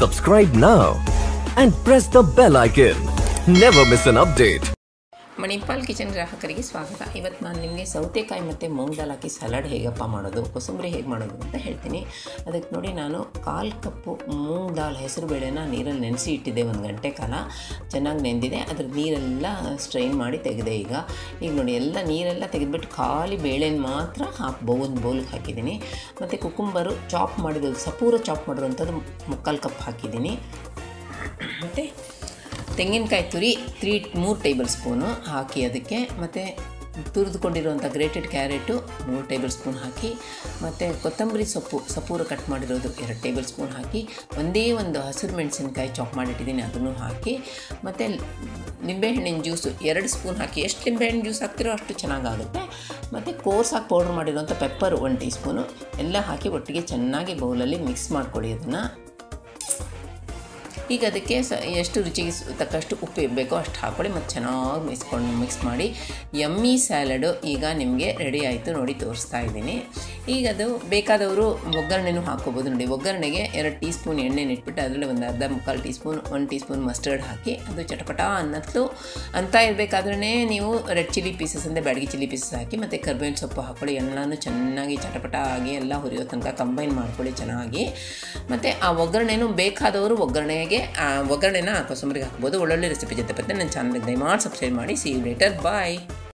Subscribe now and press the bell icon. Never miss an update. Manipal kitchen ಗ್ರಾಹಕರಿಗೆ ಸ್ವಾಗತ ಇವತ್ತು ನಾನು ನಿಮಗೆ ಸೌತೆಕಾಯಿ ಮತ್ತು ಮೂಂಗ್ ದಾಲ್ ಹಾಕಿ ಸಲಾಡ್ ಹೇಗಪ್ಪ ಮಾಡೋದು ಕೊಸಂಬರಿ ಹೇಗೆ ಮಾಡೋದು ಅಂತ ಹೇಳ್ತೀನಿ ಅದಕ್ಕೆ ನೋಡಿ ನಾನು ಕಾಲು ಕಪ್ಪು ಮೂಂಗ್ ದಾಲ್ ಹೆಸರು ಬೇಳೆನ ನೀರಲ್ಲಿ ನೆನೆಸಿ ಇಟ್ಟಿದ್ದೆ ಒಂದು ಗಂಟೆ ಕಾಲ ಚೆನ್ನಾಗಿ ನೆಂದಿದೆ ಅದ್ರ ನೀರೆಲ್ಲ ಸ್ಟ್ರೈನ್ ಮಾಡಿ ತೆಗೆದೆ ಈಗ ಈಗ ನೋಡಿ ಎಲ್ಲ ನೀರೆಲ್ಲ ತೆಗೆದುಬಿಟ್ಟು ಖಾಲಿ ಬೇಳೆನ ಮಾತ್ರ ಹಾಕಿ ಬೌಲ್ ಬೌಲ್ಗೆ ಹಾಕಿದ್ದೀನಿ ಮತ್ತು ಕುಕುಂಬರು ಚಾಪ್ ಮಾಡಿರೋದು ಸಪೂರ ಚಾಪ್ ಮಾಡಿರೋಂಥದ್ದು ಮುಕ್ಕಾಲು ಕಪ್ ಹಾಕಿದ್ದೀನಿ ಮತ್ತು ತೆಂಗಿನಕಾಯಿ ತುರಿ ತ್ರೀ ಮೂರು ಟೇಬಲ್ ಸ್ಪೂನು ಹಾಕಿ ಅದಕ್ಕೆ ಮತ್ತು ತುರಿದುಕೊಂಡಿರುವಂಥ ಗ್ರೇಟೆಡ್ ಕ್ಯಾರೆಟು ಮೂರು ಟೇಬಲ್ ಸ್ಪೂನ್ ಹಾಕಿ ಮತ್ತು ಕೊತ್ತಂಬರಿ ಸೊಪ್ಪು ಸಪೂರ ಕಟ್ ಮಾಡಿರೋದು ಎರಡು ಟೇಬಲ್ ಸ್ಪೂನ್ ಹಾಕಿ ಒಂದೇ ಒಂದು ಹಸಿರು ಮೆಣಸಿನ್ಕಾಯಿ ಚಾಪ್ ಮಾಡಿಟ್ಟಿದ್ದೀನಿ ಅದನ್ನು ಹಾಕಿ ಮತ್ತು ನಿಂಬೆಹಣ್ಣಿನ ಜ್ಯೂಸು ಎರಡು ಸ್ಪೂನ್ ಹಾಕಿ ಎಷ್ಟು ನಿಂಬೆಹಣ್ಣು ಜ್ಯೂಸ್ ಹಾಕ್ತಿರೋ ಅಷ್ಟು ಚೆನ್ನಾಗಾಗುತ್ತೆ ಮತ್ತು ಕೋರ್ಸಾಗಿ ಪೌಡ್ರ್ ಮಾಡಿರೋಂಥ pepper one teaspoon ಹಾಕಿ ಒಟ್ಟಿಗೆ ಚೆನ್ನಾಗಿ ಬೌಲಲ್ಲಿ ಮಿಕ್ಸ್ ಮಾಡ್ಕೊಳ್ಳಿ ಅದನ್ನು ಈಗ ಅದಕ್ಕೆ ಸ ಎಷ್ಟು ರುಚಿಗೆ ಸ್- ತಕ್ಕಷ್ಟು ಉಪ್ಪು ಬೇಕೋ ಅಷ್ಟು ಹಾಕ್ಕೊಳ್ಳಿ ಮತ್ತು ಚೆನ್ನಾಗಿ ಮಿಕ್ಸ್ಕೊಂಡು ಮಿಕ್ಸ್ ಮಾಡಿ ಯಮ್ಮಿ ಸ್ಯಾಲಡು ಈಗ ನಿಮಗೆ ರೆಡಿ ಆಯಿತು ನೋಡಿ ತೋರಿಸ್ತಾ ಇದ್ದೀನಿ ಈಗ ಅದು ಬೇಕಾದವರು ಒಗ್ಗರಣೆನೂ ಹಾಕ್ಕೋಬೋದು ನೋಡಿ ಒಗ್ಗರಣೆಗೆ ಎರಡು ಟೀ ಸ್ಪೂನ್ ಎಣ್ಣೆನ ಇಟ್ಬಿಟ್ಟು ಅದರಲ್ಲಿ ಒಂದು ಅರ್ಧ ಮುಕ್ಕಾಲು ಟೀ ಸ್ಪೂನ್ ಒಂದು ಟೀ ಸ್ಪೂನ್ ಮಸ್ಟರ್ಡ್ ಹಾಕಿ ಅದು ಚಟಪಟ ಅನ್ನತ್ಲು ಅಂತ ಇರಬೇಕಾದ್ರೇ ನೀವು ರೆಡ್ ಚಿಲ್ಲಿ ಪೀಸಸ್ ಅಂದರೆ ಬ್ಯಾಡಗಿ ಚಿಲ್ಲಿ ಪೀಸಸ್ ಹಾಕಿ ಮತ್ತು ಕರ್ಬೇವಿನ ಸೊಪ್ಪು ಹಾಕ್ಕೊಳ್ಳಿ ಎಲ್ಲನೂ ಚೆನ್ನಾಗಿ ಚಟಪಟ ಆಗಿ ಎಲ್ಲ ಹುರಿಯೋ ತನಕ ಕಂಬೈನ್ ಮಾಡ್ಕೊಳ್ಳಿ ಚೆನ್ನಾಗಿ ಮತ್ತು ಆ ಒಗ್ಗರಣೆನೂ ಬೇಕಾದವರು ಒಗ್ಗರಣೆಗೆ ಆ ಒಗ್ಗರಣೆನ ಕೊಸಂಬರಿಗೆ ಹಾಕ್ಬೋದು ಒಳ್ಳೊಳ್ಳೆ ರೆಸಿಪಿ ಜೊತೆ ಬರ್ತೀನಿ ನನ್ನ ಚಾನಲ್ಗೆ ದಯಮಾಡಿ ಸಬ್ಸ್ಕ್ರೈಬ್ ಮಾಡಿ ಸಿ ಯು ಲೇಟರ್ ಬಾಯ್